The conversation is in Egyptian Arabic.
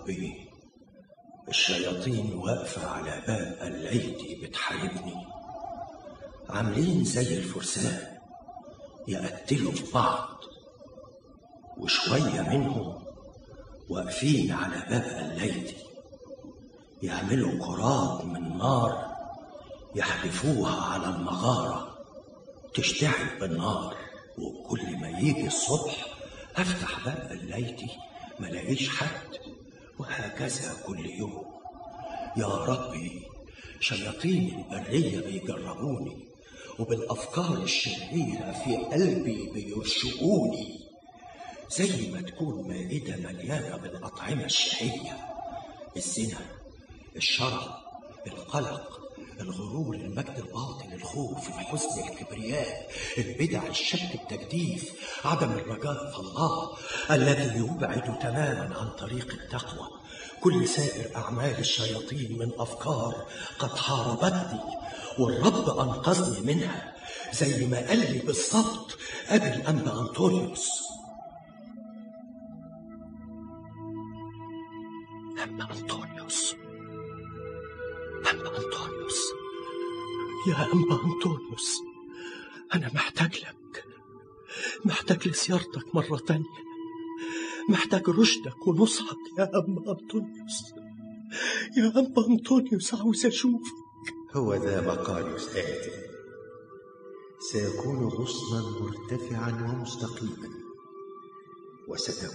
ربي الشياطين واقفة على باب قلعتي بتحاربني عاملين زي الفرسان يقتلوا في بعض وشوية منهم واقفين على باب قلعتي يعملوا كرات من نار يحدفوها على المغارة تشتعل بالنار وكل ما يجي الصبح افتح باب قلايتي ما لاقيش حد وهكذا كل يوم يا ربي شياطين البرية بيجربوني وبالأفكار الشريرة في قلبي بيرشقوني زي ما تكون مائدة مليانة بالأطعمة الشهية الزنا الشر القلق الغرور المجد الباطن الخوف الحزن الكبرياء البدع الشك التجديف عدم الرجاء في الله الذي يبعد تماما عن طريق التقوى كل سائر أعمال الشياطين من أفكار قد حاربتني والرب أنقذني منها زي ما قال لي بالظبط أبي الأنبا أنطونيوس أنبا أنطونيوس أنبا أنطونيوس يا أنبا أنطونيوس أنا محتاج لك محتاج لزيارتك مرة تانية محتاج رشدك ونصحك يا أنبا أنطونيوس يا أنبا أنطونيوس عاوز أشوفك هو ذا بقاليوس آتي سيكون غصنا مرتفعا ومستقيما وستكون